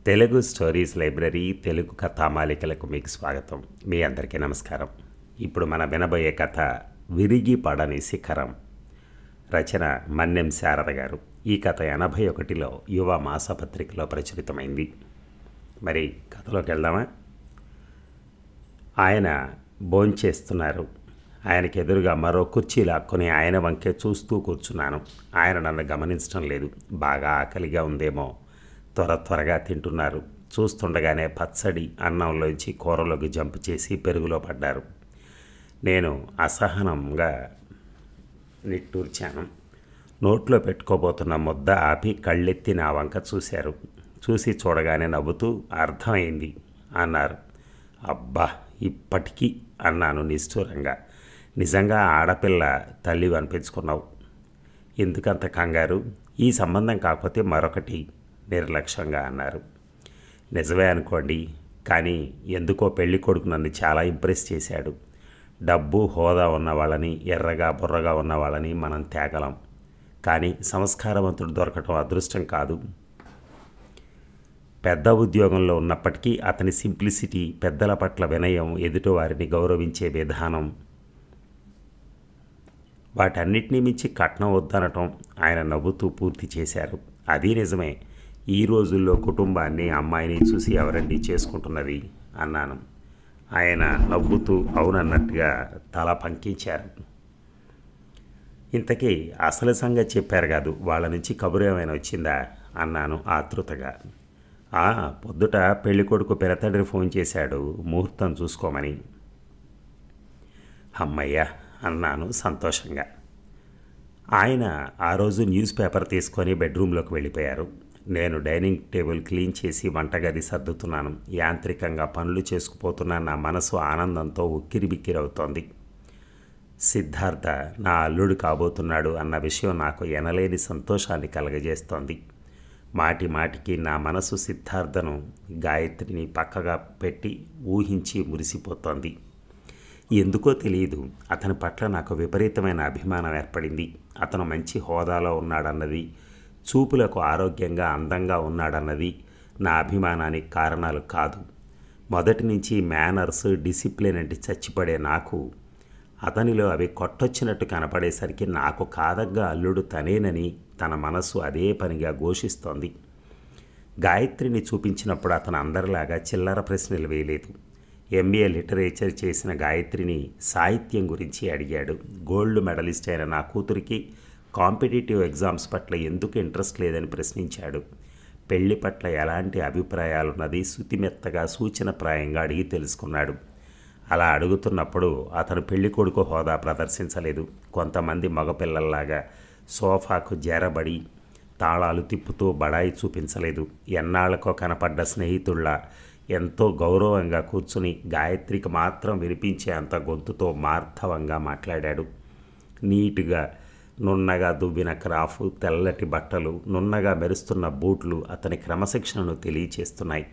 Telugu stories library Telugu కథామాలికలకు మీకు స్వాగతం మీ అందరికీ నమస్కారం ఇప్పుడు మన వినబోయే కథ విరిగి పడని శిఖరం రచన మన్నెం శారద గారు ఈ కథ ఎనభై ఒకటిలో యువ మాసపత్రికలో ప్రచురితమైంది మరి కథలోకి వెళ్దామా ఆయన భోంచేస్తున్నారు ఆయనకి ఎదురుగా మరో కుర్చీ లాక్కొని ఆయన వంకే చూస్తూ కూర్చున్నాను ఆయన నన్ను గమనించడం లేదు బాగా ఆకలిగా ఉందేమో త్వర త్వరగా తింటున్నారు చూస్తుండగానే పచ్చడి అన్నంలోంచి కూరలోకి జంపు చేసి పెరుగులో పడ్డారు నేను అసహనంగా నిట్టూర్చాను నోట్లో పెట్టుకోబోతున్న ముద్ద ఆపి కళ్ళెత్తి నా వంక చూశారు చూసి చూడగానే నవ్వుతూ అర్థమైంది అన్నారు అబ్బా ఇప్పటికీ అన్నాను నిష్ఠూరంగా నిజంగా ఆడపిల్ల తల్లి అనిపించుకున్నావు ఎందుకంత కంగారు ఈ సంబంధం కాకపోతే మరొకటి నిర్లక్ష్యంగా అన్నారు నిజమే అనుకోండి కానీ ఎందుకో పెళ్లి కొడుకు నన్ను చాలా ఇంప్రెస్ చేశాడు డబ్బు హోదా ఉన్న వాళ్ళని ఎర్రగా బుర్రగా ఉన్న వాళ్ళని మనం తేగలం కానీ సంస్కారవంతుడు దొరకటం అదృష్టం కాదు పెద్ద ఉద్యోగంలో ఉన్నప్పటికీ అతని సింప్లిసిటీ పెద్దల పట్ల వినయం ఎదుటివారిని గౌరవించే విధానం వాటన్నిటినీ మించి కట్నం వద్దనటం ఆయన నవ్వుతూ పూర్తి చేశారు అది నిజమే ఈ రోజుల్లో కుటుంబాన్ని అమ్మాయిని చూసి ఎవరండి చేసుకుంటున్నది అన్నాను ఆయన నవ్వుతూ అవునన్నట్టుగా తల పంకించారు ఇంతకీ అసలు సంగతి చెప్పారు కాదు వాళ్ళ నుంచి కబురు ఏమైనా వచ్చిందా అన్నాను ఆతృతగా ఆ పొద్దుట పెళ్లి కొడుకు పెరతండ్రి ఫోన్ చేశాడు ముహూర్తం చూసుకోమని అమ్మయ్య అన్నాను సంతోషంగా ఆయన ఆ రోజు న్యూస్ పేపర్ తీసుకొని బెడ్రూమ్లోకి వెళ్ళిపోయారు నేను డైనింగ్ టేబుల్ క్లీన్ చేసి వంటగది సర్దుతున్నాను యాంత్రికంగా పనులు చేసుకుపోతున్న నా మనసు ఆనందంతో ఉక్కిరి బిక్కిరవుతోంది సిద్ధార్థ నా అల్లుడు కాబోతున్నాడు అన్న విషయం నాకు ఎనలేని సంతోషాన్ని కలగజేస్తోంది మాటి మాటికి నా మనసు సిద్ధార్థను గాయత్రిని పక్కగా పెట్టి ఊహించి మురిసిపోతోంది ఎందుకో తెలియదు అతని పట్ల నాకు విపరీతమైన అభిమానం ఏర్పడింది అతను మంచి హోదాలో ఉన్నాడన్నది చూపులకు ఆరోగ్యంగా అందంగా ఉన్నాడన్నది నా అభిమానానికి కారణాలు కాదు మొదటి నుంచి మేనర్స్ డిసిప్లిన్ అంటే చచ్చిపడే నాకు అతనిలో అవి కొట్టొచ్చినట్టు కనపడేసరికి నాకు కాదగ్గా అల్లుడు తనేనని తన మనస్సు అదే పనిగా ఘోషిస్తోంది గాయత్రిని చూపించినప్పుడు అతను అందరిలాగా చిల్లర ప్రశ్నలు వేయలేదు ఎంబీఏ లిటరేచర్ చేసిన గాయత్రిని సాహిత్యం గురించి అడిగాడు గోల్డ్ మెడలిస్ట్ అయిన నా కూతురికి కాంపిటేటివ్ ఎగ్జామ్స్ పట్ల ఎందుకు ఇంట్రెస్ట్ లేదని ప్రశ్నించాడు పెళ్లి పట్ల ఎలాంటి అభిప్రాయాలున్నది శుతిమెత్తగా సూచనప్రాయంగా అడిగి తెలుసుకున్నాడు అలా అడుగుతున్నప్పుడు అతను పెళ్లి కొడుకు హోదా ప్రదర్శించలేదు కొంతమంది మగపిల్లల్లాగా సోఫాకు జేరబడి తాళాలు తిప్పుతూ బడాయి చూపించలేదు ఎన్నాళ్ళకో కనపడ్డ స్నేహితుళ్ళ ఎంతో గౌరవంగా కూర్చుని గాయత్రికి మాత్రం వినిపించే అంత గొంతుతో మార్ధవంగా మాట్లాడాడు నీటుగా నున్నగా దువ్విన క్రాఫ్ తెల్లటి బట్టలు నున్నగా మెరుస్తున్న బూట్లు అతని క్రమశిక్షణను తెలియచేస్తున్నాయి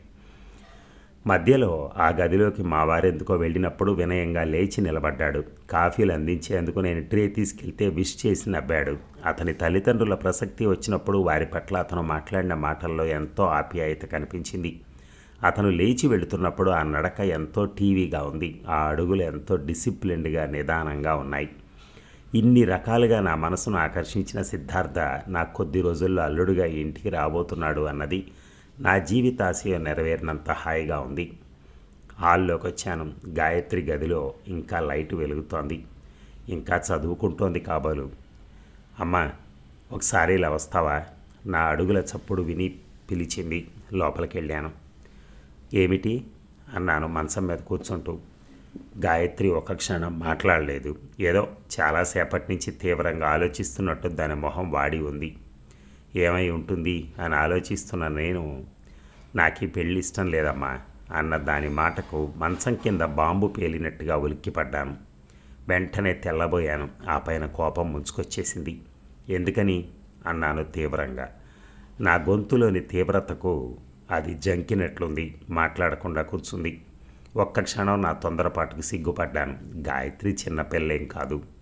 మధ్యలో ఆ గదిలోకి మా వారెందుకో వెళ్ళినప్పుడు వినయంగా లేచి నిలబడ్డాడు కాఫీలు అందించేందుకు నేను ట్రే తీసుకెళ్తే విష్ చేసి నవ్వాడు అతని తల్లిదండ్రుల ప్రసక్తి వచ్చినప్పుడు వారి పట్ల అతను మాట్లాడిన మాటల్లో ఎంతో ఆప్యాయత కనిపించింది అతను లేచి వెళుతున్నప్పుడు ఆ నడక ఎంతో టీవీగా ఉంది ఆ అడుగులు ఎంతో డిసిప్లిన్డ్గా నిదానంగా ఉన్నాయి ఇన్ని రకాలుగా నా మనసును ఆకర్షించిన సిద్ధార్థ నాకు కొద్ది రోజుల్లో అల్లుడుగా ఇంటికి రాబోతున్నాడు అన్నది నా జీవితాశయం నెరవేరినంత హాయిగా ఉంది హాల్లోకి వచ్చాను గాయత్రి గదిలో ఇంకా లైట్ వెలుగుతోంది ఇంకా చదువుకుంటోంది కాబోలు అమ్మా ఒకసారి ఇలా వస్తావా నా అడుగుల చప్పుడు విని పిలిచింది లోపలికి వెళ్ళాను ఏమిటి అన్నాను మంచం మీద కూర్చుంటూ గాయత్రి ఒక క్షణం మాట్లాడలేదు ఏదో చాలాసేపటి నుంచి తీవ్రంగా ఆలోచిస్తున్నట్టు దాని మొహం వాడి ఉంది ఏమై ఉంటుంది అని ఆలోచిస్తున్న నేను నాకు ఈ పెళ్ళి ఇష్టం లేదమ్మా అన్న దాని మాటకు మంచం కింద బాంబు పేలినట్టుగా ఉలిక్కిపడ్డాను వెంటనే తెల్లబోయాను ఆ పైన కోపం ముంచుకొచ్చేసింది ఎందుకని అన్నాను తీవ్రంగా నా గొంతులోని తీవ్రతకు అది జంకినట్లుంది మాట్లాడకుండా కూర్చుంది ఒక్క క్షణం నా తొందరపాటుకు సిగ్గుపడ్డాను గాయత్రి చిన్నపిల్లేం కాదు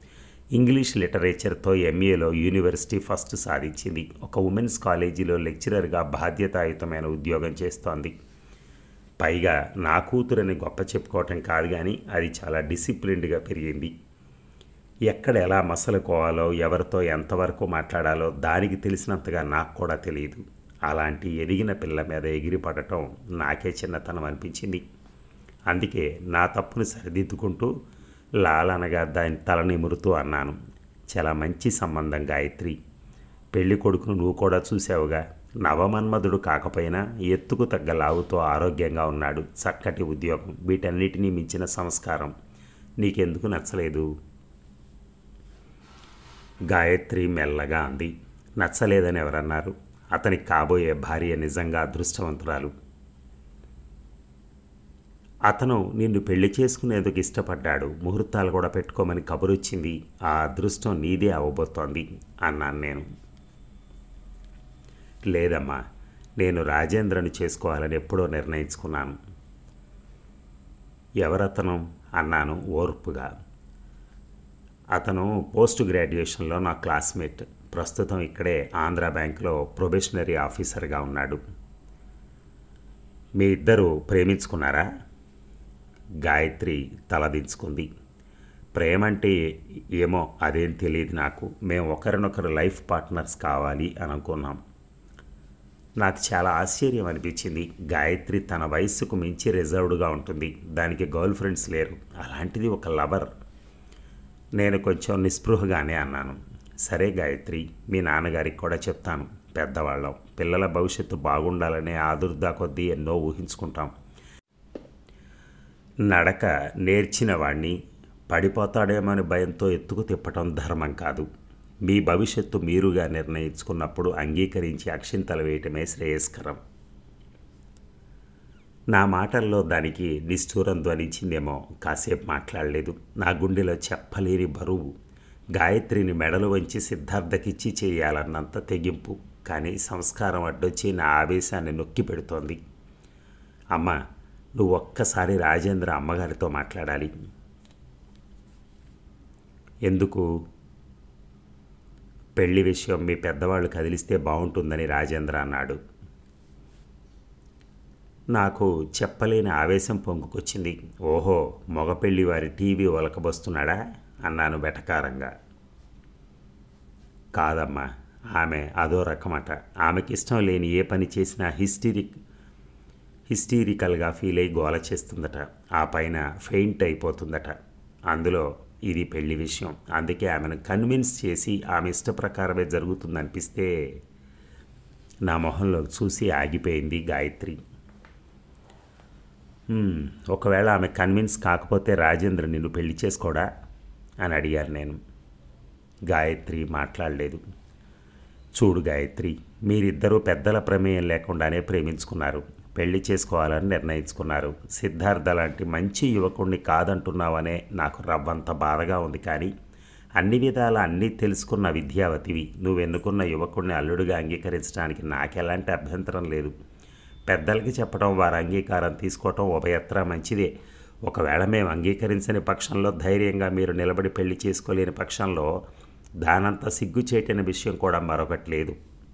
ఇంగ్లీష్ లిటరేచర్తో ఎంఏలో యూనివర్సిటీ ఫస్ట్ సాధించింది ఒక ఉమెన్స్ కాలేజీలో లెక్చరర్గా బాధ్యతాయుతమైన ఉద్యోగం చేస్తోంది పైగా నా కూతురని గొప్ప చెప్పుకోవటం కాదు కానీ అది చాలా డిసిప్లిన్డ్గా పెరిగింది ఎక్కడ ఎలా మసలుకోవాలో ఎవరితో ఎంతవరకు మాట్లాడాలో దానికి తెలిసినంతగా నాకు కూడా తెలియదు అలాంటి ఎదిగిన పిల్ల మీద ఎగిరిపడటం నాకే చిన్నతనం అనిపించింది అందుకే నా తప్పును సరిదిద్దుకుంటూ లాలనగా దాని తల నిమురుతూ అన్నాను చాలా మంచి సంబంధం గాయత్రి పెళ్లి కొడుకును నువ్వు కూడా చూసావుగా నవమన్మధుడు కాకపోయినా ఎత్తుకు తగ్గ లావుతో ఆరోగ్యంగా ఉన్నాడు చక్కటి ఉద్యోగం వీటన్నిటినీ మించిన సంస్కారం నీకెందుకు నచ్చలేదు గాయత్రి మెల్లగా అంది నచ్చలేదని ఎవరన్నారు అతనికి కాబోయే భార్య నిజంగా అదృష్టవంతురాలు అతను నిన్ను పెళ్లి చేసుకునేందుకు ఇష్టపడ్డాడు ముహూర్తాలు కూడా పెట్టుకోమని కబురొచ్చింది ఆ అదృష్టం నీదే అవ్వబోతోంది అన్నాను నేను లేదమ్మా నేను రాజేంద్రను చేసుకోవాలని ఎప్పుడో నిర్ణయించుకున్నాను ఎవరతను అన్నాను ఓర్పుగా అతను పోస్ట్ గ్రాడ్యుయేషన్లో నా క్లాస్మేట్ ప్రస్తుతం ఇక్కడే ఆంధ్ర బ్యాంక్లో ప్రొబేషనరీ ఆఫీసర్గా ఉన్నాడు మీ ఇద్దరు ప్రేమించుకున్నారా గాయత్రి తలదించుకుంది ప్రేమ అంటే ఏమో అదేం తెలియదు నాకు మేము ఒకరినొకరు లైఫ్ పార్ట్నర్స్ కావాలి అని అనుకున్నాం నాకు చాలా ఆశ్చర్యం అనిపించింది గాయత్రి తన వయస్సుకు మించి రిజర్వ్డ్గా ఉంటుంది దానికి గర్ల్ ఫ్రెండ్స్ లేరు అలాంటిది ఒక లవర్ నేను కొంచెం నిస్పృహగానే అన్నాను సరే గాయత్రి మీ నాన్నగారికి కూడా చెప్తాను పెద్దవాళ్ళం పిల్లల భవిష్యత్తు బాగుండాలనే ఆదుర్దా కొద్దీ ఎన్నో ఊహించుకుంటాం నడక నేర్చిన వాణ్ణి పడిపోతాడేమో అని భయంతో ఎత్తుకు తిప్పటం ధర్మం కాదు మీ భవిష్యత్తు మీరుగా నిర్ణయించుకున్నప్పుడు అంగీకరించి అక్షింతలు వేయటమే శ్రేయస్కరం నా మాటల్లో దానికి నిష్ఠూరం ధ్వనించిందేమో కాసేపు మాట్లాడలేదు నా గుండెలో చెప్పలేని బరువు గాయత్రిని మెడలు వంచి సిద్ధార్థకిచ్చి చేయాలన్నంత తెగింపు కానీ సంస్కారం అడ్డొచ్చి నా ఆవేశాన్ని నొక్కి పెడుతోంది అమ్మ నువ్వు ఒక్కసారి రాజేంద్ర అమ్మగారితో మాట్లాడాలి ఎందుకు పెళ్లి విషయం మీ పెద్దవాళ్ళు కదిలిస్తే బాగుంటుందని రాజేంద్ర అన్నాడు నాకు చెప్పలేని ఆవేశం పొంగుకొచ్చింది ఓహో మగ పెళ్లి వారి టీవీ ఒలకబోస్తున్నాడా అన్నాను వెటకారంగా కాదమ్మా ఆమె అదో రకమట ఆమెకి ఇష్టం లేని ఏ పని చేసినా హిస్టీరిక్ హిస్టీరికల్గా ఫీల్ అయి గోల చేస్తుందట ఆ పైన ఫెయింట్ అయిపోతుందట అందులో ఇది పెళ్లి విషయం అందుకే ఆమెను కన్విన్స్ చేసి ఆమె ఇష్ట ప్రకారమే జరుగుతుందనిపిస్తే నా మొహంలో చూసి ఆగిపోయింది గాయత్రి "హ్మ్, ఒకవేళ ఆమె కన్విన్స్ కాకపోతే రాజేంద్ర నిన్ను పెళ్లి చేసుకోడా అని అడిగాను నేను గాయత్రి మాట్లాడలేదు చూడు గాయత్రి మీరిద్దరూ పెద్దల ప్రమేయం లేకుండానే ప్రేమించుకున్నారు పెళ్లి చేసుకోవాలని నిర్ణయించుకున్నారు సిద్ధార్థ లాంటి మంచి యువకుణ్ణి కాదంటున్నావనే నాకు రవ్వంత బాధగా ఉంది కానీ అన్ని విధాల అన్నీ తెలుసుకున్న విద్యావతివి నువ్వెన్నుకున్న యువకుణ్ణి అల్లుడిగా అంగీకరించడానికి నాకెలాంటి అభ్యంతరం లేదు పెద్దలకి చెప్పడం వారి అంగీకారం తీసుకోవటం ఉభయత్రా మంచిదే ఒకవేళ మేము అంగీకరించని పక్షంలో ధైర్యంగా మీరు నిలబడి పెళ్లి చేసుకోలేని పక్షంలో దానంత సిగ్గుచేటైన విషయం కూడా మరొకటి లేదు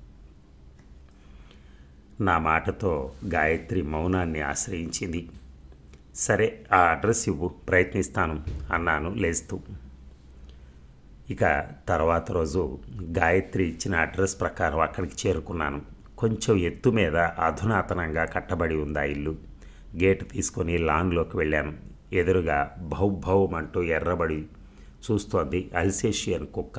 నా మాటతో గాయత్రి మౌనాన్ని ఆశ్రయించింది సరే ఆ అడ్రస్ ఇవ్వు ప్రయత్నిస్తాను అన్నాను లేస్తూ ఇక తర్వాత రోజు గాయత్రి ఇచ్చిన అడ్రస్ ప్రకారం అక్కడికి చేరుకున్నాను కొంచెం ఎత్తు మీద అధునాతనంగా కట్టబడి ఉంది ఆ ఇల్లు గేటు తీసుకొని లాన్లోకి వెళ్ళాను ఎదురుగా భౌభౌం అంటూ ఎర్రబడి చూస్తోంది అల్సేషియన్ కుక్క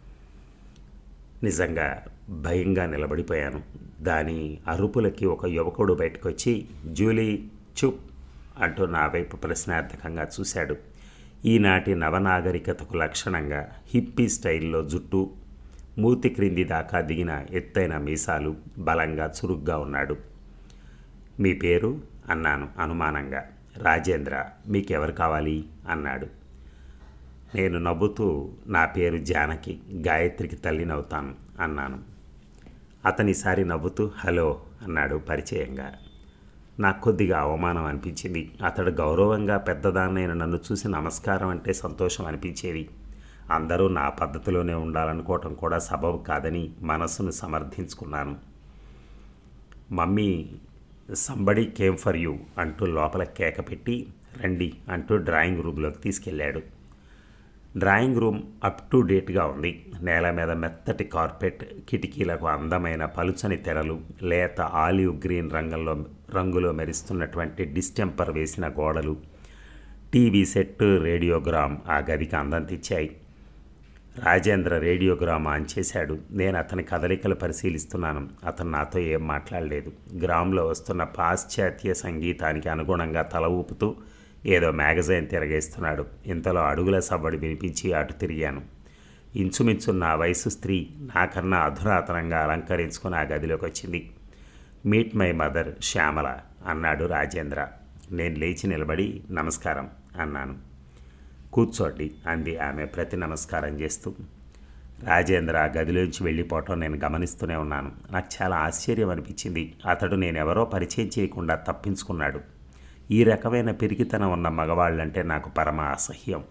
నిజంగా భయంగా నిలబడిపోయాను దాని అరుపులకి ఒక యువకుడు బయటకు వచ్చి జూలీ చుప్ అంటూ నా వైపు ప్రశ్నార్థకంగా చూశాడు ఈనాటి నవనాగరికతకు లక్షణంగా హిప్పీ స్టైల్లో జుట్టు మూతి క్రింది దాకా దిగిన ఎత్తైన మీసాలు బలంగా చురుగ్గా ఉన్నాడు మీ పేరు అన్నాను అనుమానంగా రాజేంద్ర మీకెవరు కావాలి అన్నాడు నేను నవ్వుతూ నా పేరు జానకి గాయత్రికి తల్లినవుతాను అన్నాను అతనిసారి నవ్వుతూ హలో అన్నాడు పరిచయంగా నాకు కొద్దిగా అవమానం అనిపించింది అతడు గౌరవంగా పెద్దదాన్నైన నన్ను చూసి నమస్కారం అంటే సంతోషం అనిపించేది అందరూ నా పద్ధతిలోనే ఉండాలనుకోవటం కూడా సబబు కాదని మనస్సును సమర్థించుకున్నాను mummy somebody came for you అంటూ లోపల కేక పెట్టి రండి అంటూ డ్రాయింగ్ రూమ్లోకి తీసుకెళ్ళాడు డ్రాయింగ్ రూమ్ అప్ టు డేట్గా ఉంది నేల మీద మెత్తటి కార్పెట్ కిటికీలకు అందమైన పలుచని తెరలు లేత ఆలివ్ గ్రీన్ రంగంలో రంగులో మెరుస్తున్నటువంటి డిస్టెంపర్ వేసిన గోడలు టీవీ సెట్ రేడియోగ్రామ్ ఆ గదికి అందం తెచ్చాయి రాజేంద్ర రేడియోగ్రామ్ ఆన్ చేశాడు నేను అతని కదలికలు పరిశీలిస్తున్నాను అతను నాతో ఏం మాట్లాడలేదు గ్రామ్లో వస్తున్న పాశ్చాత్య సంగీతానికి అనుగుణంగా తల ఊపుతూ ఏదో మ్యాగజైన్ తిరగేస్తున్నాడు ఇంతలో అడుగుల సవ్వడి వినిపించి అటు తిరిగాను ఇంచుమించు నా వయసు స్త్రీ నాకన్నా అధునాతనంగా అలంకరించుకుని ఆ గదిలోకి వచ్చింది మీట్ మై మదర్ శ్యామల అన్నాడు రాజేంద్ర నేను లేచి నిలబడి నమస్కారం అన్నాను కూర్చోండి అంది ఆమె ప్రతి నమస్కారం చేస్తూ రాజేంద్ర ఆ గదిలోంచి వెళ్ళిపోవటం నేను గమనిస్తూనే ఉన్నాను నాకు చాలా ఆశ్చర్యం అనిపించింది అతడు నేనెవరో పరిచయం చేయకుండా తప్పించుకున్నాడు ఈ రకమైన పిరికితనం ఉన్న మగవాళ్ళంటే నాకు పరమ అసహ్యం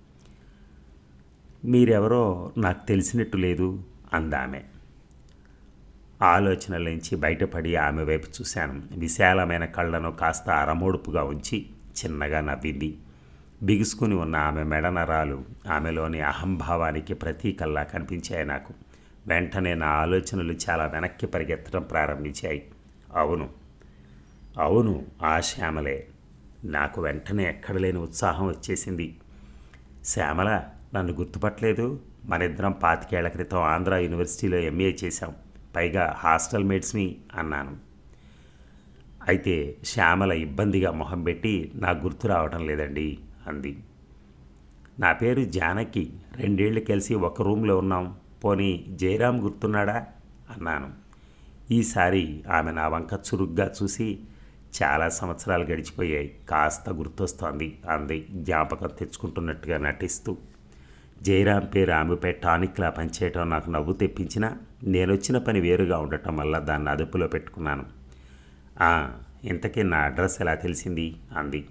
మీరెవరో నాకు తెలిసినట్టు లేదు అందామె ఆలోచనల నుంచి బయటపడి ఆమె వైపు చూశాను విశాలమైన కళ్ళను కాస్త అరమోడుపుగా ఉంచి చిన్నగా నవ్వింది బిగుసుకుని ఉన్న ఆమె మెడనరాలు ఆమెలోని అహంభావానికి ప్రతీకల్లా కనిపించాయి నాకు వెంటనే నా ఆలోచనలు చాలా వెనక్కి పరిగెత్తడం ప్రారంభించాయి అవును అవును ఆ శ్యామలే నాకు వెంటనే ఎక్కడ లేని ఉత్సాహం వచ్చేసింది శ్యామల నన్ను గుర్తుపట్టలేదు మనిద్దరం పాతికేళ్ల క్రితం ఆంధ్ర యూనివర్సిటీలో ఎంఏ చేశాం పైగా హాస్టల్ మేట్స్ని అన్నాను అయితే శ్యామల ఇబ్బందిగా మొహం పెట్టి నాకు గుర్తు రావటం లేదండి అంది నా పేరు జానకి రెండేళ్లు కలిసి ఒక రూమ్లో ఉన్నాం పోనీ జయరాం గుర్తున్నాడా అన్నాను ఈసారి ఆమె నా వంక చురుగ్గా చూసి చాలా సంవత్సరాలు గడిచిపోయాయి కాస్త గుర్తొస్తోంది అంది జ్ఞాపకం తెచ్చుకుంటున్నట్టుగా నటిస్తూ జయరాం పేరు ఆమెపై టానిక్లా పనిచేయటం నాకు నవ్వు తెప్పించినా నేనొచ్చిన పని వేరుగా ఉండటం వల్ల దాన్ని అదుపులో పెట్టుకున్నాను "ఆ, ఇంతకీ నా అడ్రస్ ఎలా తెలిసింది అంది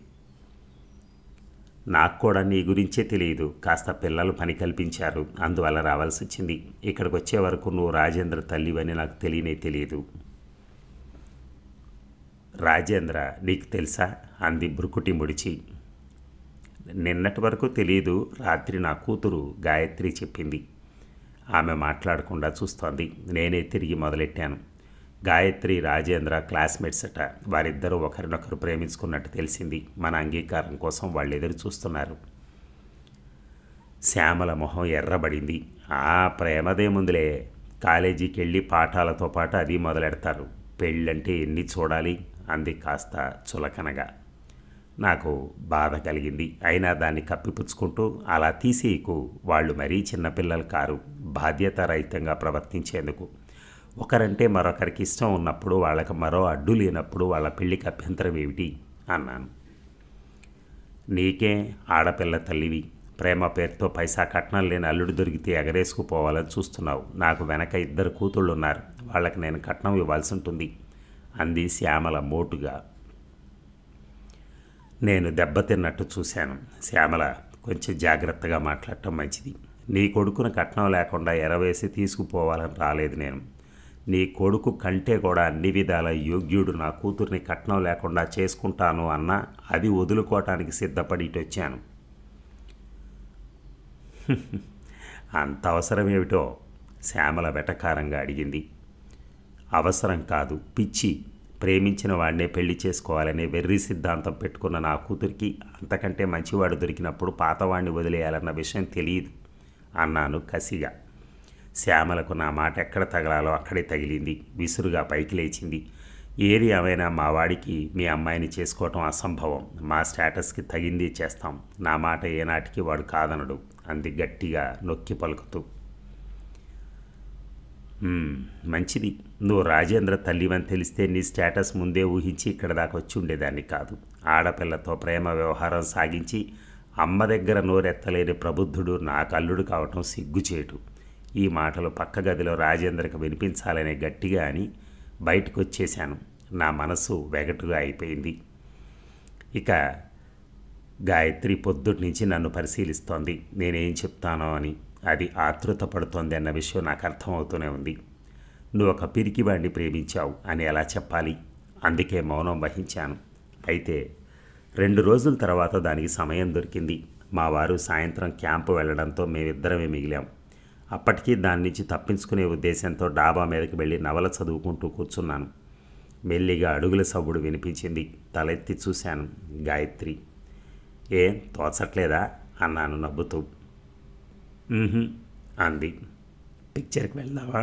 నాకు కూడా నీ గురించే తెలియదు కాస్త పిల్లలు పని కల్పించారు అందువల్ల రావాల్సి వచ్చింది ఇక్కడికి వచ్చే వరకు నువ్వు రాజేంద్ర తల్లివని నాకు తెలియనే తెలియదు రాజేంద్ర నీకు తెలుసా అంది బ్రుకుటి ముడిచి నిన్నటి వరకు తెలియదు రాత్రి నా కూతురు గాయత్రి చెప్పింది ఆమె మాట్లాడకుండా చూస్తోంది నేనే తిరిగి మొదలెట్టాను గాయత్రి రాజేంద్ర క్లాస్మేట్స్ అట వారిద్దరూ ఒకరినొకరు ప్రేమించుకున్నట్టు తెలిసింది మన అంగీకారం కోసం వాళ్ళు ఎదురు చూస్తున్నారు శ్యామల మొహం ఎర్రబడింది ఆ ప్రేమదేముందులే కాలేజీకి వెళ్ళి పాఠాలతో పాటు అది మొదలెడతారు పెళ్ళంటే ఎన్ని చూడాలి అంది కాస్త చులకనగా నాకు బాధ కలిగింది అయినా దాన్ని కప్పిపుచ్చుకుంటూ అలా తీసేయకు వాళ్ళు మరీ చిన్నపిల్లలు కారు బాధ్యతారహితంగా ప్రవర్తించేందుకు ఒకరంటే మరొకరికి ఇష్టం ఉన్నప్పుడు వాళ్ళకి మరో అడ్డు లేనప్పుడు వాళ్ళ పెళ్ళికి అభ్యంతరం ఏమిటి అన్నాను నీకే ఆడపిల్ల తల్లివి ప్రేమ పేరుతో పైసా కట్నం లేని అల్లుడు దొరికితే ఎగరేసుకుపోవాలని చూస్తున్నావు నాకు వెనక ఇద్దరు కూతుళ్ళు ఉన్నారు వాళ్ళకి నేను కట్నం ఇవ్వాల్సి ఉంటుంది అంది శ్యామల మోటుగా నేను దెబ్బతిన్నట్టు చూశాను శ్యామల కొంచెం జాగ్రత్తగా మాట్లాడటం మంచిది నీ కొడుకును కట్నం లేకుండా ఎరవేసి తీసుకుపోవాలని రాలేదు నేను నీ కొడుకు కంటే కూడా అన్ని విధాల యోగ్యుడు నా కూతుర్ని కట్నం లేకుండా చేసుకుంటాను అన్నా అది వదులుకోవటానికి సిద్ధపడి ఇటు వచ్చాను అంత అవసరం ఏమిటో శ్యామల వెటకారంగా అడిగింది అవసరం కాదు పిచ్చి ప్రేమించిన వాడినే పెళ్లి చేసుకోవాలనే వెర్రి సిద్ధాంతం పెట్టుకున్న నా కూతురికి అంతకంటే మంచివాడు దొరికినప్పుడు పాతవాడిని వదిలేయాలన్న విషయం తెలియదు అన్నాను కసిగా శ్యామలకు నా మాట ఎక్కడ తగలాలో అక్కడే తగిలింది విసురుగా పైకి లేచింది ఏది ఏమైనా మా వాడికి మీ అమ్మాయిని చేసుకోవటం అసంభవం మా స్టేటస్కి తగింది చేస్తాం నా మాట ఏనాటికి వాడు కాదనడు అంది గట్టిగా నొక్కి పలుకుతూ "మ్మ్, మంచిది నువ్వు రాజేంద్ర తల్లివని తెలిస్తే నీ స్టేటస్ ముందే ఊహించి ఇక్కడ దాకా వచ్చి ఉండేదాన్ని కాదు ఆడపిల్లతో ప్రేమ వ్యవహారం సాగించి అమ్మ దగ్గర నోరెత్తలేని ప్రబుద్ధుడు నాకు అల్లుడు కావటం సిగ్గుచేటు ఈ మాటలు పక్క గదిలో రాజేంద్రకు వినిపించాలనే గట్టిగా అని బయటకు వచ్చేశాను నా మనసు వెగటుగా అయిపోయింది ఇక గాయత్రి పొద్దుటి నుంచి నన్ను పరిశీలిస్తోంది నేనేం చెప్తానో అని అది ఆతృత పడుతోంది అన్న విషయం నాకు అర్థమవుతూనే ఉంది నువ్వు ఒక పిరికివాడిని ప్రేమించావు అని ఎలా చెప్పాలి అందుకే మౌనం వహించాను అయితే రెండు రోజుల తర్వాత దానికి సమయం దొరికింది మా వారు సాయంత్రం క్యాంపు వెళ్ళడంతో మేమిద్దరమే మిగిలాం అప్పటికీ దాని నుంచి తప్పించుకునే ఉద్దేశంతో డాబా మీదకి వెళ్ళి నవల చదువుకుంటూ కూర్చున్నాను మెల్లిగా అడుగుల సవ్వుడు వినిపించింది తలెత్తి చూశాను గాయత్రి ఏం తోచట్లేదా అన్నాను నవ్వుతూ "మ్హూ" అంది పిక్చర్కి వెళ్దామా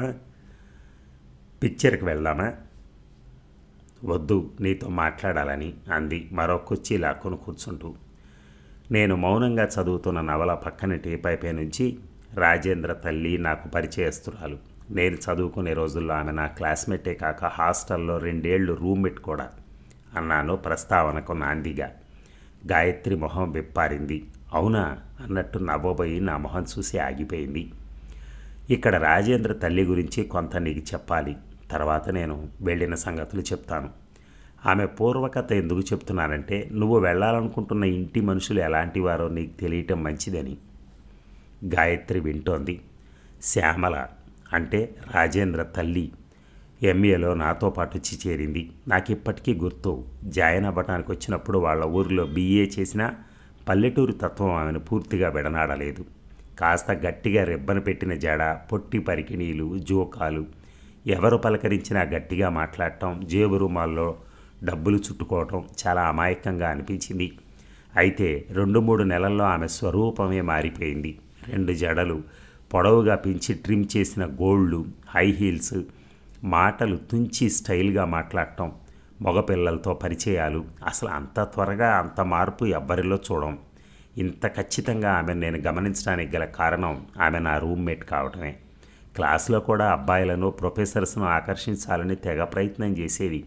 పిక్చర్కి వెళ్దామా వద్దు నీతో మాట్లాడాలని అంది మరో కుర్చీ లాక్కొని కూర్చుంటూ నేను మౌనంగా చదువుతున్న నవల పక్కన టీపైపై నుంచి రాజేంద్ర తల్లి నాకు పరిచయస్తురాలు నేను చదువుకునే రోజుల్లో ఆమె నా క్లాస్మేటే కాక హాస్టల్లో రెండేళ్లు రూమ్మేట్ కూడా అన్నాను ప్రస్తావనకు నాందిగా గాయత్రి మొహం విప్పారింది అవునా అన్నట్టు నవ్వబోయి నా మొహం చూసి ఆగిపోయింది ఇక్కడ రాజేంద్ర తల్లి గురించి కొంత నీకు చెప్పాలి తర్వాత నేను వెళ్ళిన సంగతులు చెప్తాను ఆమె పూర్వకథ ఎందుకు చెప్తున్నానంటే నువ్వు వెళ్ళాలనుకుంటున్న ఇంటి మనుషులు ఎలాంటి వారో నీకు తెలియటం మంచిదని గాయత్రి వింటోంది శ్యామల అంటే రాజేంద్ర తల్లి ఎంఏలో నాతో పాటు వచ్చి చేరింది నాకు ఇప్పటికీ గుర్తు జాయిన్ అవ్వడానికి వచ్చినప్పుడు వాళ్ళ ఊరిలో బీఏ చేసిన పల్లెటూరు తత్వం ఆమెను పూర్తిగా విడనాడలేదు కాస్త గట్టిగా రెబ్బన పెట్టిన జడ పొట్టి పరికిణీలు జోకాలు ఎవరు పలకరించినా గట్టిగా మాట్లాడటం జేబు రుమాల్లో డబ్బులు చుట్టుకోవటం చాలా అమాయకంగా అనిపించింది అయితే రెండు మూడు నెలల్లో ఆమె స్వరూపమే మారిపోయింది రెండు జడలు పొడవుగా పెంచి ట్రిమ్ చేసిన గోళ్ళు హై హీల్స్ మాటలు తుంచి స్టైల్గా మాట్లాడటం మగపిల్లలతో పరిచయాలు అసలు అంత త్వరగా అంత మార్పు ఎవ్వరిలో చూడం ఇంత ఖచ్చితంగా ఆమెను నేను గమనించడానికి గల కారణం ఆమె నా రూమ్మేట్ కావటమే క్లాసులో కూడా అబ్బాయిలను ప్రొఫెసర్స్ను ఆకర్షించాలని తెగ ప్రయత్నం చేసేది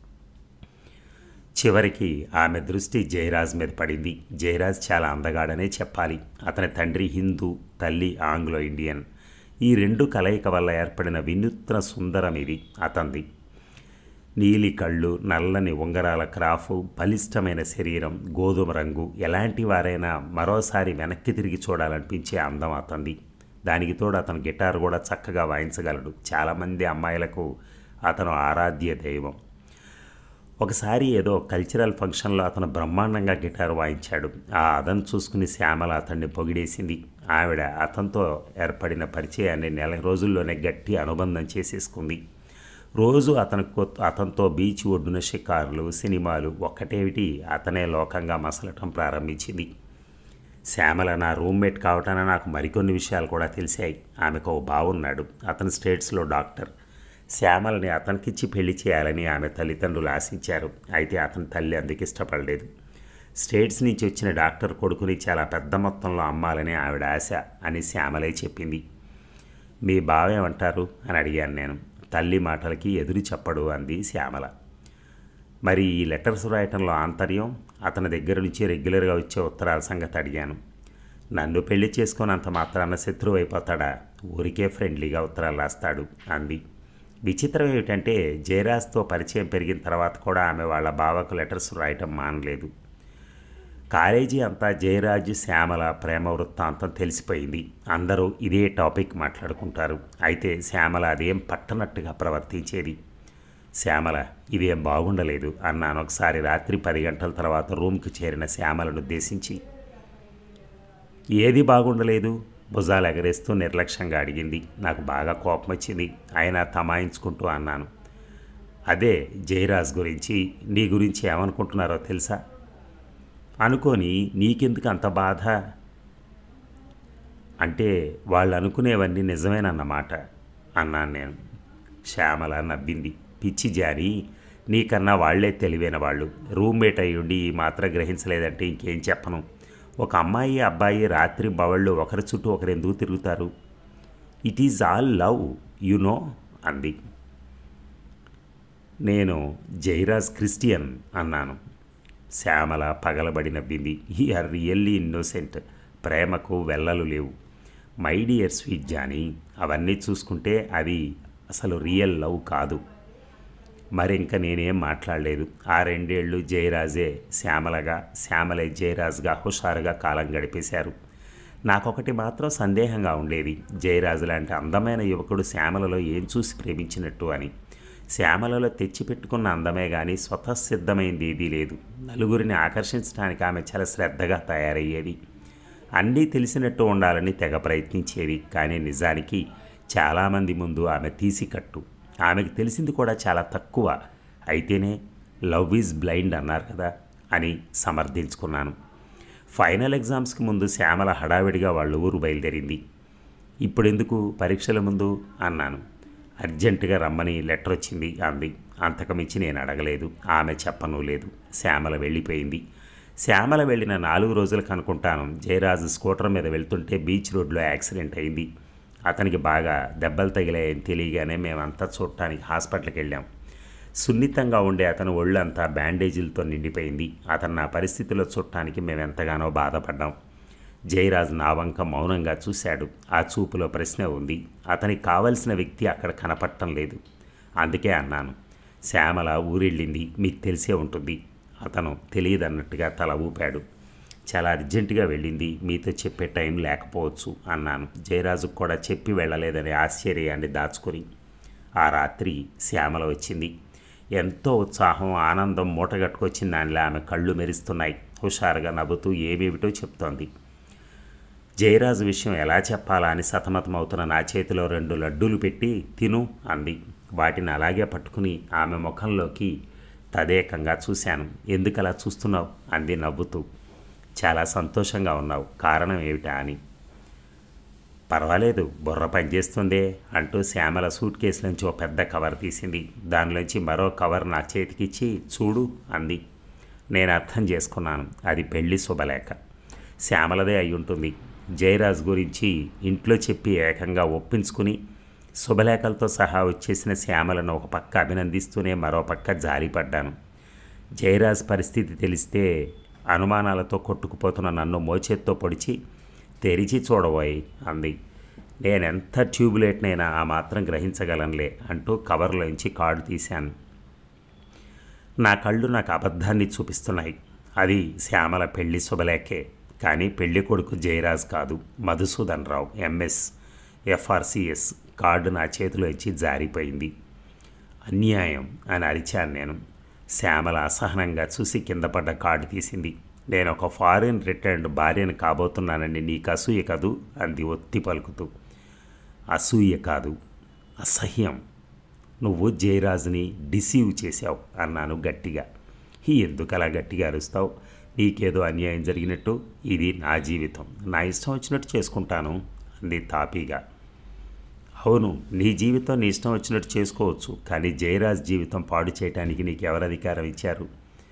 చివరికి ఆమె దృష్టి జయరాజ్ మీద పడింది జయరాజ్ చాలా అందగాడనే చెప్పాలి అతని తండ్రి హిందూ తల్లి ఆంగ్లో ఇండియన్ ఈ రెండు కలయిక వల్ల ఏర్పడిన వినూత్న సుందరం ఇది అతంది నీలి కళ్ళు నల్లని ఉంగరాల క్రాఫు బలిష్టమైన శరీరం గోధుమ రంగు ఎలాంటి వారైనా మరోసారి వెనక్కి తిరిగి చూడాలనిపించే అందం అతంది దానికి తోడు అతను గిటార్ కూడా చక్కగా వాయించగలడు చాలామంది అమ్మాయిలకు అతను ఆరాధ్య దైవం ఒకసారి ఏదో కల్చరల్ ఫంక్షన్లో అతను బ్రహ్మాండంగా గిటార్ వాయించాడు ఆ అదను చూసుకుని శ్యామల అతన్ని పొగిడేసింది ఆవిడ అతనితో ఏర్పడిన పరిచయాన్ని నెల రోజుల్లోనే గట్టి అనుబంధం చేసేసుకుంది రోజు అతనికి అతనితో బీచ్ ఒడ్డున షికారులు సినిమాలు ఒక్కటేమిటి అతనే లోకంగా మసలటం ప్రారంభించింది శ్యామల నా రూమ్మేట్ కావటాన నాకు మరికొన్ని విషయాలు కూడా తెలిసాయి ఆమెకు ఓ బావున్నాడు అతను స్టేట్స్లో డాక్టర్ శ్యామలని అతనికిచ్చి పెళ్లి చేయాలని ఆమె తల్లిదండ్రులు ఆశించారు అయితే అతని తల్లి అందుకు ఇష్టపడలేదు స్టేట్స్ నుంచి వచ్చిన డాక్టర్ కొడుకుని చాలా పెద్ద మొత్తంలో అమ్మాలని ఆవిడ ఆశ అని శ్యామలే చెప్పింది మీ బావేమంటారు అని అడిగాను నేను తల్లి మాటలకి ఎదురు చెప్పడు అంది శ్యామల మరి ఈ లెటర్స్ రాయటంలో ఆంతర్యం అతని దగ్గర నుంచి రెగ్యులర్గా వచ్చే ఉత్తరాల సంగతి అడిగాను నన్ను పెళ్లి చేసుకున్నంత మాత్రాన శత్రువు అయిపోతాడా ఊరికే ఫ్రెండ్లీగా ఉత్తరాలు రాస్తాడు అంది విచిత్రం ఏమిటంటే జయరాజ్తో పరిచయం పెరిగిన తర్వాత కూడా ఆమె వాళ్ళ బావకు లెటర్స్ రాయటం మానలేదు కాలేజీ అంతా జయరాజు శ్యామల ప్రేమ వృత్తాంతం తెలిసిపోయింది అందరూ ఇదే టాపిక్ మాట్లాడుకుంటారు అయితే శ్యామల అదేం పట్టనట్టుగా ప్రవర్తించేది శ్యామల ఇదేం బాగుండలేదు అన్నాను ఒకసారి రాత్రి పది గంటల తర్వాత రూమ్కి చేరిన శ్యామలను ఉద్దేశించి ఏది బాగుండలేదు భుజాలు ఎగరేస్తూ నిర్లక్ష్యంగా అడిగింది నాకు బాగా కోపం వచ్చింది ఆయన తమాయించుకుంటూ అన్నాను అదే జయరాజ్ గురించి నీ గురించి ఏమనుకుంటున్నారో తెలుసా అనుకొని నీకెందుకు అంత బాధ అంటే వాళ్ళు అనుకునేవన్నీ నిజమేనన్నమాట అన్నాను నేను శ్యామల నవ్వింది పిచ్చి జాని నీకన్నా వాళ్లే తెలివైన వాళ్ళు రూమ్మేట్ అయ్యుండి ఈ మాత్రం గ్రహించలేదంటే ఇంకేం చెప్పను ఒక అమ్మాయి అబ్బాయి రాత్రి బవళ్ళు ఒకరి చుట్టూ ఒకరు ఎందుకు తిరుగుతారు it is all love you know అంది నేను జైరాజ్ క్రిస్టియన్ అన్నాను శ్యామల పగలబడి నవ్వింది ఆర్ రియల్లీ ఇన్నోసెంట్ ప్రేమకు వెళ్ళలు లేవు మై డియర్ స్వీట్ జానీ అవన్నీ చూసుకుంటే అది అసలు రియల్ లవ్ కాదు మరి ఇంక నేనేం మాట్లాడలేదు ఆ రెండేళ్ళు జయరాజే శ్యామలగా శ్యామలే జయరాజుగా హుషారుగా కాలం గడిపేశారు నాకొకటి మాత్రం సందేహంగా ఉండేది జయరాజు లాంటి అందమైన యువకుడు శ్యామలలో ఏం చూసి ప్రేమించినట్టు అని శ్యామలలో తెచ్చిపెట్టుకున్న అందమే కానీ స్వతసిద్ధమైంది ఏదీ లేదు నలుగురిని ఆకర్షించడానికి ఆమె చాలా శ్రద్ధగా తయారయ్యేది అన్నీ తెలిసినట్టు ఉండాలని తెగ ప్రయత్నించేది కానీ నిజానికి చాలామంది ముందు ఆమె తీసి కట్టు ఆమెకు తెలిసింది కూడా చాలా తక్కువ అయితేనే లవ్ ఈజ్ బ్లైండ్ అన్నారు కదా అని సమర్థించుకున్నాను ఫైనల్ ఎగ్జామ్స్కి ముందు శ్యామల హడావిడిగా వాళ్ళ ఊరు బయలుదేరింది ఇప్పుడెందుకు పరీక్షల ముందు అన్నాను అర్జెంటుగా రమ్మని లెటర్ వచ్చింది అంది అంతకుమించి నేను అడగలేదు ఆమె చెప్పను లేదు శ్యామల వెళ్ళిపోయింది శ్యామల వెళ్ళిన నాలుగు రోజులకు అనుకుంటాను జయరాజు స్కూటర్ మీద వెళ్తుంటే బీచ్ రోడ్లో యాక్సిడెంట్ అయింది అతనికి బాగా దెబ్బలు తగిలాయని తెలియగానే మేమంతా చూడటానికి హాస్పిటల్కి వెళ్ళాం సున్నితంగా ఉండే అతను ఒళ్ళంతా బ్యాండేజీలతో నిండిపోయింది అతను నా పరిస్థితిలో చూడటానికి మేము ఎంతగానో బాధపడ్డాం జయరాజ్ నా వంక మౌనంగా చూశాడు ఆ చూపులో ప్రశ్న ఉంది అతనికి కావలసిన వ్యక్తి అక్కడ కనపడటం లేదు అందుకే అన్నాను శ్యామల ఊరెళ్ళింది మీకు తెలిసే ఉంటుంది అతను తెలియదన్నట్టుగా తల ఊపాడు చాలా అర్జెంటుగా వెళ్ళింది మీతో చెప్పే టైం లేకపోవచ్చు అన్నాను జయరాజుకు కూడా చెప్పి వెళ్ళలేదనే ఆశ్చర్యాన్ని దాచుకొని ఆ రాత్రి శ్యామల వచ్చింది ఎంతో ఉత్సాహం ఆనందం మూటగట్టుకొచ్చిన దానిలో ఆమె కళ్ళు మెరుస్తున్నాయి హుషారుగా నవ్వుతూ ఏమేమిటో చెప్తోంది జయరాజు విషయం ఎలా చెప్పాలా అని సతమతమవుతున్న నా చేతిలో రెండు లడ్డూలు పెట్టి తిను అంది వాటిని అలాగే పట్టుకుని ఆమె ముఖంలోకి తదేకంగా చూశాను ఎందుకు అలా చూస్తున్నావు అంది నవ్వుతూ చాలా సంతోషంగా ఉన్నావు కారణం ఏమిటా అని పర్వాలేదు బుర్ర పనిచేస్తుందే అంటూ శ్యామల సూట్ కేసు నుంచి ఓ పెద్ద కవర్ తీసింది దానిలోంచి మరో కవర్ నా చేతికిచ్చి చూడు అంది నేను అర్థం చేసుకున్నాను అది పెళ్లి శుభలేఖ శ్యామలదే అయి ఉంటుంది జయరాజ్ గురించి ఇంట్లో చెప్పి ఏకంగా ఒప్పించుకుని శుభలేఖలతో సహా వచ్చేసిన శ్యామలను ఒక పక్క అభినందిస్తూనే మరో పక్క జాలిపడ్డాను జయరాజ్ పరిస్థితి తెలిస్తే అనుమానాలతో కొట్టుకుపోతున్న నన్ను మోచేత్తో పొడిచి తెరిచి చూడబోయి అంది నేనెంత ట్యూబ్లైట్నైనా ఆ మాత్రం గ్రహించగలనులే అంటూ కవర్లోంచి కార్డు తీశాను నా కళ్ళు నాకు అబద్ధాన్ని చూపిస్తున్నాయి అది శ్యామల పెళ్లి శుభలేఖే కానీ పెళ్లి కొడుకు జయరాజ్ కాదు Madhusudan Rao MS FRCS card నా చేతిలో ఇచ్చి జారిపోయింది అన్యాయం అని అరిచాను నేను శ్యామల అసహనంగా చూసి కింద పడ్డ కార్డు తీసింది నేను ఒక ఫారిన్ రిటర్న్డ్ భార్యను కాబోతున్నానని నీకు అసూయ కదూ అంది ఒత్తి పలుకుతూ అసూయ కాదు అసహ్యం నువ్వు జయరాజుని డిసీవ్ చేశావు అన్నాను గట్టిగా ఈ ఎందుకు అలా గట్టిగా అరుస్తావు నీకేదో అన్యాయం జరిగినట్టు ఇది నా జీవితం నా ఇష్టం వచ్చినట్టు చేసుకుంటాను అంది తాపీగా అవును నీ జీవితం నీ ఇష్టం వచ్చినట్టు చేసుకోవచ్చు కానీ జయరాజ్ జీవితం పాడు చేయడానికి నీకు ఎవరు అధికారం ఇచ్చారు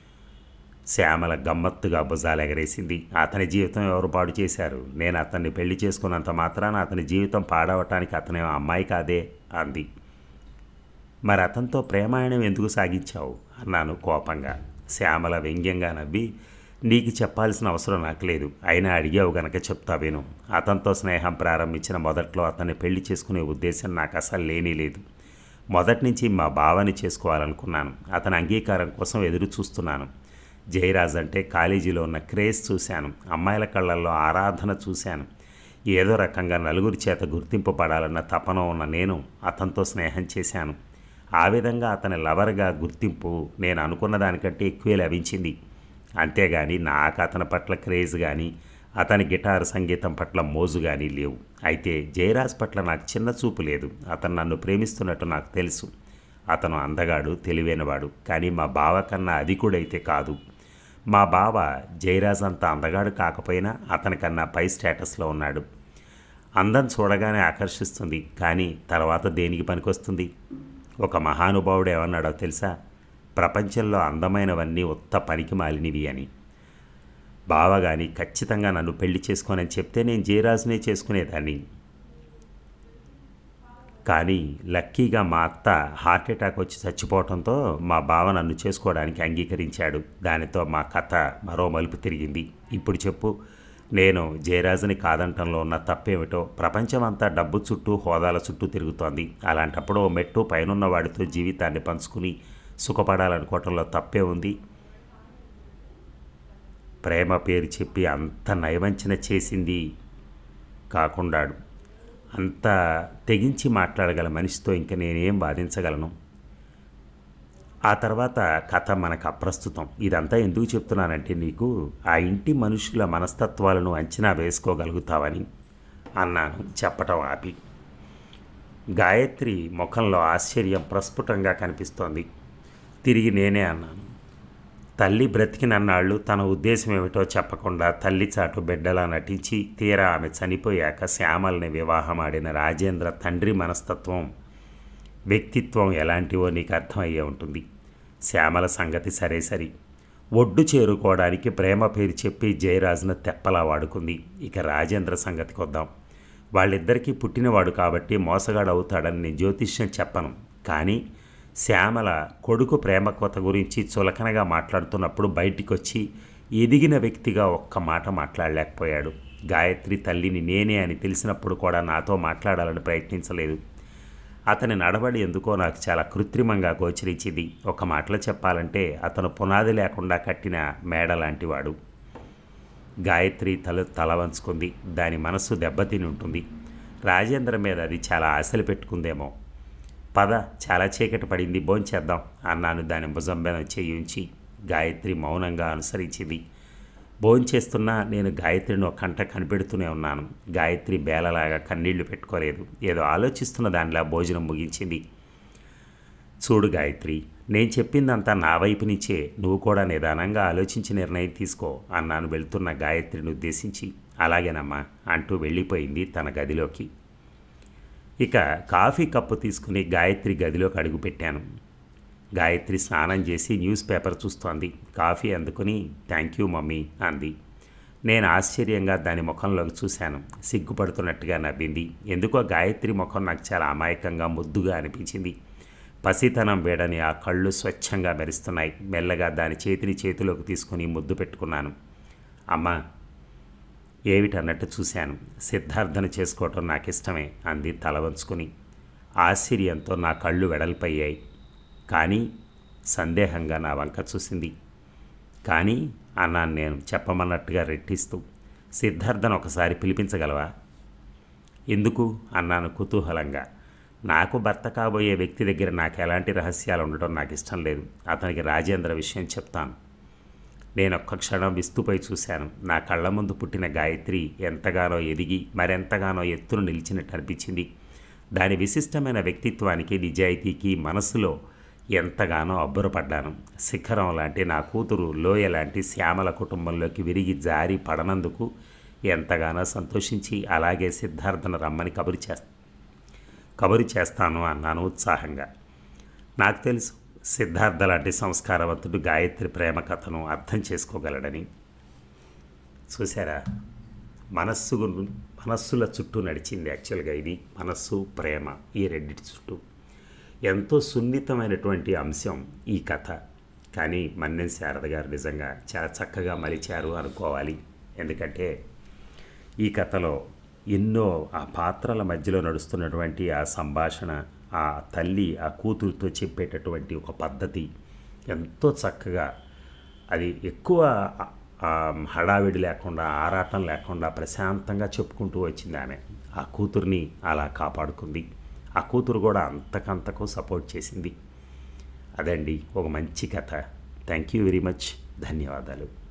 శ్యామల గమ్మత్తుగా భుజాలు ఎగరేసింది అతని జీవితం ఎవరు పాడు చేశారు నేను అతన్ని పెళ్లి చేసుకున్నంత మాత్రాన అతని జీవితం పాడవటానికి అతనే అమ్మాయి కాదే అంది మరి అతనితో ప్రేమాయణం ఎందుకు సాగించావు అన్నాను కోపంగా శ్యామల వ్యంగ్యంగా నవ్వి నీకు చెప్పాల్సిన అవసరం నాకు లేదు అయినా అడిగావు గనక చెప్తా విను అతనితో స్నేహం ప్రారంభించిన మొదట్లో అతన్ని పెళ్లి చేసుకునే ఉద్దేశం నాకు అసలు లేనీ లేదు మొదటి నుంచి మా బావని చేసుకోవాలనుకున్నాను అతని అంగీకారం కోసం ఎదురు చూస్తున్నాను జయరాజ్ అంటే కాలేజీలో ఉన్న క్రేజ్ చూశాను అమ్మాయిల కళ్ళల్లో ఆరాధన చూశాను ఏదో రకంగా నలుగురి చేత గుర్తింపు పడాలన్న తపన ఉన్న నేను అతనితో స్నేహం చేశాను ఆ విధంగా అతని లవర్గా గుర్తింపు నేను అనుకున్న దానికంటే ఎక్కువే లభించింది అంతేగాని నాకు అతని పట్ల క్రేజ్ కానీ అతని గిటార్ సంగీతం పట్ల మోజు కానీ లేవు అయితే జయరాజ్ పట్ల నాకు చిన్న చూపు లేదు అతను నన్ను ప్రేమిస్తున్నట్టు నాకు తెలుసు అతను అందగాడు తెలివైనవాడు కానీ మా బావ కన్నా అధికుడైతే కాదు మా బావ జయరాజ్ అంత అందగాడు కాకపోయినా అతనికన్నా పై స్టేటస్లో ఉన్నాడు అందం చూడగానే ఆకర్షిస్తుంది కానీ తర్వాత దేనికి పనికొస్తుంది ఒక మహానుభావుడు ఏమన్నాడో తెలుసా ప్రపంచంలో అందమైనవన్నీ ఉత్త పనికి మాలినవి అని బావ కానీ ఖచ్చితంగా నన్ను పెళ్లి చేసుకోనని చెప్తే నేను జయరాజునే చేసుకునేదాన్ని కానీ లక్కీగా మా అత్త హార్ట్ అటాక్ వచ్చి చచ్చిపోవడంతో మా బావ నన్ను చేసుకోవడానికి అంగీకరించాడు దానితో మా కథ మరో మలుపు తిరిగింది ఇప్పుడు చెప్పు నేను జయరాజుని కాదంటంలో ఉన్న తప్పేమిటో ప్రపంచమంతా డబ్బు చుట్టూ హోదాల చుట్టూ తిరుగుతోంది అలాంటప్పుడు ఓ మెట్టు పైనున్న వాడితో జీవితాన్ని పంచుకుని సుఖపడాలనుకోవటంలో తప్పే ఉంది ప్రేమ పేరు చెప్పి అంత నయవంచన చేసింది కాకుండాడు అంత తెగించి మాట్లాడగల మనిషితో ఇంక నేనేం వాదించగలను ఆ తర్వాత కథ మనకు అప్రస్తుతం ఇదంతా ఎందుకు చెప్తున్నానంటే నీకు ఆ ఇంటి మనుషుల మనస్తత్వాలను అంచనా వేసుకోగలుగుతావని అన్నాను చెప్పటం ఆపి గాయత్రి ముఖంలో ఆశ్చర్యం ప్రస్ఫుటంగా కనిపిస్తోంది తిరిగి నేనే అన్నాను తల్లి బ్రతికినన్నాళ్ళు తన ఉద్దేశం ఏమిటో చెప్పకుండా తల్లి చాటు బిడ్డలా నటించి తీరా ఆమె చనిపోయాక శ్యామల్ని వివాహం ఆడిన రాజేంద్ర తండ్రి మనస్తత్వం వ్యక్తిత్వం ఎలాంటివో నీకు అర్థమయ్యే ఉంటుంది శ్యామల సంగతి సరే సరి ఒడ్డు చేరుకోవడానికి ప్రేమ పేరు చెప్పి జయరాజును తెప్పలా వాడుకుంది ఇక రాజేంద్ర సంగతికి వద్దాం వాళ్ళిద్దరికీ పుట్టినవాడు కాబట్టి మోసగాడు అవుతాడని నేను జ్యోతిష్యం చెప్పను కానీ శ్యామల కొడుకు ప్రేమ కొత గురించి చులకనగా మాట్లాడుతున్నప్పుడు బయటికి వచ్చి ఎదిగిన వ్యక్తిగా ఒక్క మాట మాట్లాడలేకపోయాడు గాయత్రి తల్లిని నేనే అని తెలిసినప్పుడు కూడా నాతో మాట్లాడాలని ప్రయత్నించలేదు అతని నడవడి ఎందుకో నాకు చాలా కృత్రిమంగా గోచరించింది ఒక మాటలో చెప్పాలంటే అతను పునాది లేకుండా కట్టిన మేడ లాంటివాడు గాయత్రి తల తల వంచుకుంది దాని మనస్సు దెబ్బతిని ఉంటుంది రాజేంద్ర మీద అది చాలా ఆశలు పెట్టుకుందేమో పద చాలా చీకటి పడింది భోంచేద్దాం అన్నాను దాని భుజం మీద చేయించి గాయత్రి మౌనంగా అనుసరించింది భోంచేస్తున్నా నేను గాయత్రిని ఒక కంట కనిపెడుతూనే ఉన్నాను గాయత్రి బేలలాగా కన్నీళ్లు పెట్టుకోలేదు ఏదో ఆలోచిస్తున్న దానిలా భోజనం ముగించింది చూడు గాయత్రి నేను చెప్పిందంతా నా వైపు నుంచే నువ్వు కూడా నిదానంగా ఆలోచించి నిర్ణయం తీసుకో అన్నాను వెళ్తున్న గాయత్రిని ఉద్దేశించి అలాగేనమ్మా అంటూ వెళ్ళిపోయింది తన గదిలోకి ఇక కాఫీ కప్పు తీసుకుని గాయత్రి గదిలోకి అడుగుపెట్టాను గాయత్రి స్నానం చేసి న్యూస్ పేపర్ చూస్తోంది కాఫీ అందుకుని థ్యాంక్ యూ మమ్మీ అంది నేను ఆశ్చర్యంగా దాని ముఖంలోకి చూశాను సిగ్గుపడుతున్నట్టుగా నవ్వింది ఎందుకో గాయత్రి ముఖం నాకు చాలా అమాయకంగా ముద్దుగా అనిపించింది పసితనం వేడని ఆ కళ్ళు స్వచ్ఛంగా మెరుస్తున్నాయి మెల్లగా దాని చేతిని చేతిలోకి తీసుకుని ముద్దు పెట్టుకున్నాను అమ్మా ఏమిటన్నట్టు చూశాను సిద్ధార్థన చేసుకోవటం నాకు ఇష్టమే అంది తల వంచుకుని ఆశ్చర్యంతో నా కళ్ళు వెడల్పయ్యాయి కానీ సందేహంగా నా వంక చూసింది కానీ అన్నాను నేను చెప్పమన్నట్టుగా రెట్టిస్తూ సిద్ధార్థను ఒకసారి పిలిపించగలవా ఎందుకు అన్నాను కుతూహలంగా నాకు భర్త కాబోయే వ్యక్తి దగ్గర నాకు ఎలాంటి రహస్యాలు ఉండటం నాకు ఇష్టం లేదు అతనికి రాజేంద్ర విషయం చెప్తాను నేను ఒక్క క్షణం విస్తుపై చూశాను నా కళ్ళ ముందు పుట్టిన గాయత్రి ఎంతగానో ఎదిగి మరెంతగానో ఎత్తును నిలిచినట్టు అనిపించింది దాని విశిష్టమైన వ్యక్తిత్వానికి నిజాయితీకి మనసులో ఎంతగానో అబ్బురపడ్డాను శిఖరం లాంటి నా కూతురు లోయ లాంటి శ్యామల కుటుంబంలోకి విరిగి జారి పడనందుకు ఎంతగానో సంతోషించి అలాగే సిద్ధార్థను రమ్మని కబురు చేస్తా కబురు చేస్తాను అన్నాను ఉత్సాహంగా నాకు తెలుసు సిద్ధార్థ లాంటి సంస్కారవంతుడు గాయత్రి ప్రేమ కథను అర్థం చేసుకోగలడని చూసారా మనస్సు గు- మనస్సుల చుట్టూ నడిచింది యాక్చువల్గా ఇది మనస్సు ప్రేమ ఈ రెండిటి చుట్టూ ఎంతో సున్నితమైనటువంటి అంశం ఈ కథ కానీ మన్నెం శారద గారు నిజంగా చాలా చక్కగా మలిచారు అనుకోవాలి ఎందుకంటే ఈ కథలో ఎన్నో ఆ పాత్రల మధ్యలో నడుస్తున్నటువంటి ఆ సంభాషణ ఆ తల్లి ఆ కూతురుతో చెప్పేటటువంటి ఒక పద్ధతి ఎంతో చక్కగా అది ఎక్కువ ఆ- ఆ హడావిడి లేకుండా ఆరాటం లేకుండా ప్రశాంతంగా చెప్పుకుంటూ వచ్చింది ఆమె ఆ కూతుర్ని అలా కాపాడుకుంది ఆ కూతురు కూడా అంతకంతకు సపోర్ట్ చేసింది అదండి ఒక మంచి కథ థ్యాంక్ యూ వెరీ మచ్ ధన్యవాదాలు